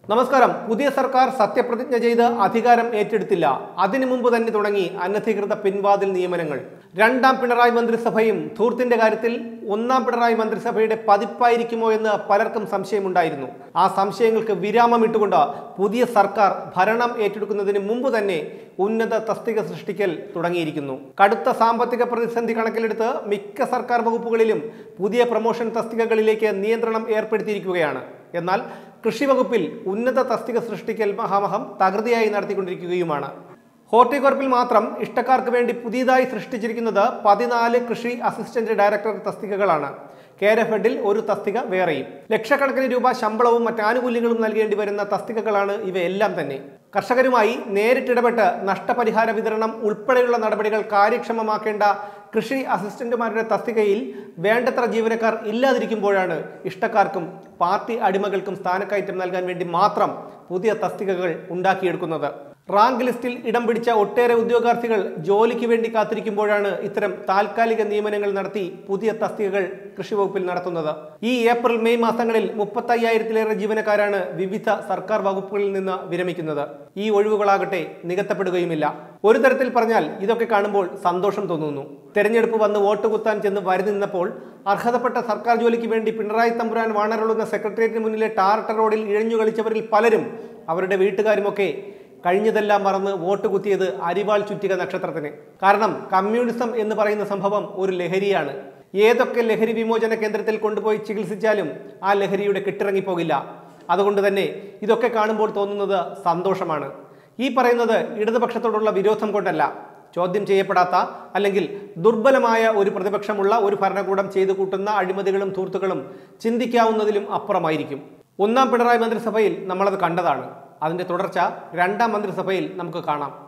നമസ്കാരം പുതിയ സർക്കാർ സത്യപ്രതിജ്ഞ ചെയ്ത് അധികാരം ഏറ്റെടുത്തില്ല അതിനു മുമ്പ് തന്നെ തുടങ്ങി അനധികൃത പിൻവാതിൽ നിയമനങ്ങൾ രണ്ടാം പിണറായി മന്ത്രിസഭയും ധൂർത്തിന്റെ കാര്യത്തിൽ ഒന്നാം പിണറായി മന്ത്രിസഭയുടെ പതിപ്പായിരിക്കുമോ എന്ന് പലർക്കും സംശയമുണ്ടായിരുന്നു ആ സംശയങ്ങൾക്ക് വിരാമം ഇട്ടുകൊണ്ട് പുതിയ സർക്കാർ ഭരണം ഏറ്റെടുക്കുന്നതിന് മുമ്പ് തന്നെ ഉന്നത തസ്തിക സൃഷ്ടിക്കൽ തുടങ്ങിയിരിക്കുന്നു കടുത്ത സാമ്പത്തിക പ്രതിസന്ധി കണക്കിലെടുത്ത് മിക്ക സർക്കാർ വകുപ്പുകളിലും പുതിയ പ്രൊമോഷൻ തസ്തികകളിലേക്ക് നിയന്ത്രണം ഏർപ്പെടുത്തിയിരിക്കുകയാണ് എന്നാൽ കൃഷി വകുപ്പിൽ ഉന്നത തസ്തിക സൃഷ്ടിക്കൽ മഹാമഹം തകൃതിയായി നടത്തിക്കൊണ്ടിരിക്കുകയുമാണ് ഹോർട്ടികോർപ്പിൽ മാത്രം ഇഷ്ടക്കാർക്ക് വേണ്ടി പുതിയതായി സൃഷ്ടിച്ചിരിക്കുന്നത് പതിനാല് കൃഷി അസിസ്റ്റന്റ് ഡയറക്ടർ തസ്തികകളാണ് കേരഫെഡിൽ ഒരു തസ്തിക വേറെയും ലക്ഷക്കണക്കിന് രൂപ ശമ്പളവും മറ്റ് ആനുകൂല്യങ്ങളും നൽകേണ്ടി വരുന്ന തസ്തികകളാണ് ഇവയെല്ലാം തന്നെ കർഷകരുമായി നേരിട്ടിടപെട്ട് നഷ്ടപരിഹാര വിതരണം ഉൾപ്പെടെയുള്ള നടപടികൾ കാര്യക്ഷമമാക്കേണ്ട കൃഷി അസിസ്റ്റന്റുമാരുടെ തസ്തികയിൽ വേണ്ടത്ര ജീവനക്കാർ ഇല്ലാതിരിക്കുമ്പോഴാണ് ഇഷ്ടക്കാർക്കും പാർട്ടി അടിമകൾക്കും സ്ഥാനക്കയറ്റം നൽകാൻ വേണ്ടി മാത്രം പുതിയ തസ്തികകൾ ഉണ്ടാക്കിയെടുക്കുന്നത് റാങ്ക് ലിസ്റ്റിൽ ഇടം പിടിച്ച ഒട്ടേറെ ഉദ്യോഗാർത്ഥികൾ ജോലിക്ക് വേണ്ടി കാത്തിരിക്കുമ്പോഴാണ് ഇത്തരം താൽക്കാലിക നിയമനങ്ങൾ നടത്തി പുതിയ തസ്തികകൾ കൃഷി വകുപ്പിൽ നടത്തുന്നത് ഈ ഏപ്രിൽ മെയ് മാസങ്ങളിൽ മുപ്പത്തയ്യായിരത്തിലേറെ ജീവനക്കാരാണ് വിവിധ സർക്കാർ വകുപ്പുകളിൽ നിന്ന് വിരമിക്കുന്നത് ഈ ഒഴിവുകളാകട്ടെ നികത്തപ്പെടുകയുമില്ല ഒരു തരത്തിൽ പറഞ്ഞാൽ ഇതൊക്കെ കാണുമ്പോൾ സന്തോഷം തോന്നുന്നു തെരഞ്ഞെടുപ്പ് വന്ന് വോട്ട് കുത്താൻ ചെന്ന് വരുതി നിന്നപ്പോൾ അർഹതപ്പെട്ട സർക്കാർ ജോലിക്ക് വേണ്ടി പിണറായി തമ്പുരാൻ വാണരുളുന്ന സെക്രട്ടേറിയറ്റിന് മുന്നിലെ ടാർട്ട റോഡിൽ ഇഴഞ്ഞു കളിച്ചവരിൽ പലരും അവരുടെ വീട്ടുകാരുമൊക്കെ കഴിഞ്ഞതെല്ലാം മറന്ന് വോട്ട് കുത്തിയത് അരിവാൾ ചുറ്റിക നക്ഷത്രത്തിന് കാരണം കമ്മ്യൂണിസം എന്ന് പറയുന്ന സംഭവം ഒരു ലഹരിയാണ് ഏതൊക്കെ ലഹരി വിമോചന കേന്ദ്രത്തിൽ കൊണ്ടുപോയി ചികിത്സിച്ചാലും ആ ലഹരിയുടെ കെട്ടിറങ്ങിപ്പോകില്ല അതുകൊണ്ട് തന്നെ ഇതൊക്കെ കാണുമ്പോൾ തോന്നുന്നത് സന്തോഷമാണ് ഈ പറയുന്നത് ഇടതുപക്ഷത്തോടുള്ള വിരോധം കൊണ്ടല്ല ചോദ്യം ചെയ്യപ്പെടാത്ത അല്ലെങ്കിൽ ദുർബലമായ ഒരു പ്രതിപക്ഷമുള്ള ഒരു ഭരണകൂടം ചെയ്തു കൂട്ടുന്ന അഴിമതികളും ധൂർത്തുകളും ചിന്തിക്കാവുന്നതിലും അപ്പുറമായിരിക്കും ഒന്നാം പിണറായി മന്ത്രിസഭയിൽ നമ്മളത് കണ്ടതാണ് അതിന്റെ തുടർച്ച രണ്ടാം മന്ത്രിസഭയിൽ നമുക്ക് കാണാം